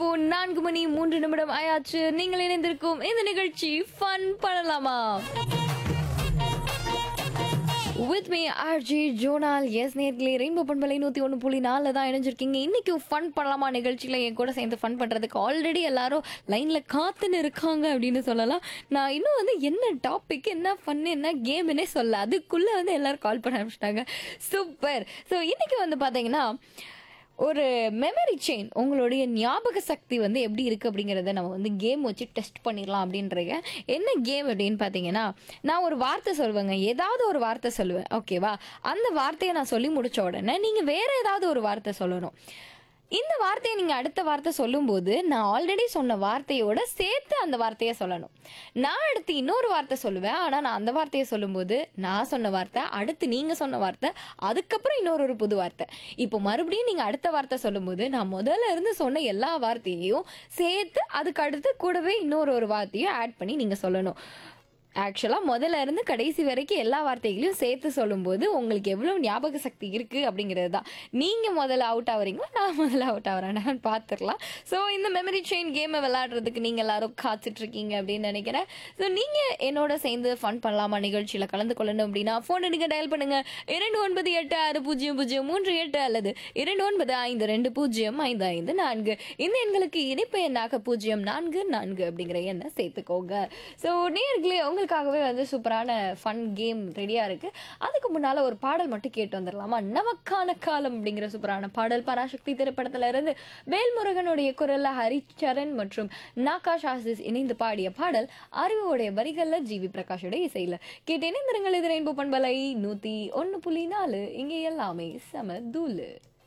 நான்கு மணி மூன்று நிமிடம் ஆயாச்சு நீங்கள் இணைந்திருக்கும் இந்த நிகழ்ச்சி ஃபன் பண்ணலாமா வித் மீ ஆர்ஜி ஜோனால் எஸ் நேர்களே ரெயின்போ பண்பலை நூற்றி ஒன்று புள்ளி நாலில் தான் இணைஞ்சிருக்கீங்க இன்னைக்கு ஃபன் பண்ணலாமா நிகழ்ச்சியில் என் கூட சேர்ந்து ஃபன் பண்ணுறதுக்கு ஆல்ரெடி எல்லாரும் லைனில் காத்துன்னு இருக்காங்க அப்படின்னு சொல்லலாம் நான் இன்னும் வந்து என்ன டாபிக் என்ன ஃபன் என்ன கேம்னே சொல்ல அதுக்குள்ளே வந்து எல்லாரும் கால் பண்ண ஆரம்பிச்சிட்டாங்க சூப்பர் ஸோ இன்னைக்கு வந்து பார்த்தீங்கன்னா ஒரு மெமரி செயின் உங்களுடைய ஞாபக சக்தி வந்து எப்படி இருக்குது அப்படிங்கிறத நம்ம வந்து கேம் வச்சு டெஸ்ட் பண்ணிடலாம் அப்படின்றீங்க என்ன கேம் அப்படின்னு பார்த்தீங்கன்னா நான் ஒரு வார்த்தை சொல்லுவேங்க ஏதாவது ஒரு வார்த்தை சொல்லுவேன் ஓகேவா அந்த வார்த்தையை நான் சொல்லி முடிச்ச உடனே நீங்கள் வேற ஏதாவது ஒரு வார்த்தை சொல்லணும் இந்த வார்த்தையை நீங்கள் அடுத்த வார்த்தை சொல்லும்போது நான் ஆல்ரெடி சொன்ன வார்த்தையோட சேர்த்து அந்த வார்த்தையை சொல்லணும் நான் அடுத்து இன்னொரு வார்த்தை சொல்லுவேன் ஆனால் நான் அந்த வார்த்தையை சொல்லும்போது நான் சொன்ன வார்த்தை அடுத்து நீங்கள் சொன்ன வார்த்தை அதுக்கப்புறம் இன்னொரு ஒரு புது வார்த்தை இப்போ மறுபடியும் நீங்கள் அடுத்த வார்த்தை சொல்லும்போது நான் முதல்ல இருந்து சொன்ன எல்லா வார்த்தையையும் சேர்த்து அதுக்கு அடுத்து கூடவே இன்னொரு ஒரு வார்த்தையும் ஆட் பண்ணி நீங்கள் சொல்லணும் ஆக்சுவலாக முதல்ல இருந்து கடைசி வரைக்கும் எல்லா வார்த்தைகளையும் சேர்த்து சொல்லும்போது உங்களுக்கு எவ்வளோ ஞாபக சக்தி இருக்குது அப்படிங்கிறது தான் நீங்கள் முதல்ல அவுட் ஆகுறீங்களா நான் முதல்ல அவுட் ஆகிறேன் பார்த்துடலாம் ஸோ இந்த மெமரி செயின் கேமை விளையாடுறதுக்கு நீங்கள் எல்லாரும் காத்துட்ருக்கீங்க அப்படின்னு நினைக்கிறேன் ஸோ நீங்கள் என்னோட சேர்ந்து ஃபன் பண்ணலாமா நிகழ்ச்சியில் கலந்து கொள்ளணும் அப்படின்னா ஃபோன் எடுங்க டயல் பண்ணுங்கள் இரண்டு ஒன்பது எட்டு ஆறு பூஜ்ஜியம் பூஜ்ஜியம் மூன்று எட்டு அல்லது இரண்டு ஒன்பது ஐந்து ரெண்டு பூஜ்ஜியம் ஐந்து ஐந்து நான்கு இந்த எண்களுக்கு இணைப்பு எண்ணாக பூஜ்ஜியம் நான்கு நான்கு அப்படிங்கிற எண்ணை சேர்த்துக்கோங்க ஸோ நேர்களே உங்களுக்காகவே வந்து சூப்பரான ஃபன் கேம் ரெடியாக இருக்குது அதுக்கு முன்னால் ஒரு பாடல் மட்டும் கேட்டு வந்துடலாமா நமக்கான காலம் அப்படிங்கிற சூப்பரான பாடல் பராசக்தி திரைப்படத்துல இருந்து வேல்முருகனுடைய குரல்ல ஹரிச்சரன் மற்றும் நாகாஷ் ஆசிஸ் இணைந்து பாடிய பாடல் அறிவுடைய வரிகள்ல ஜிவி பிரகாஷோட இசையில கேட்டு இணைந்திருங்கள் இது ரெயின்போ பண்பலை நூத்தி ஒன்னு புள்ளி நாலு இங்கே எல்லாமே செம தூளு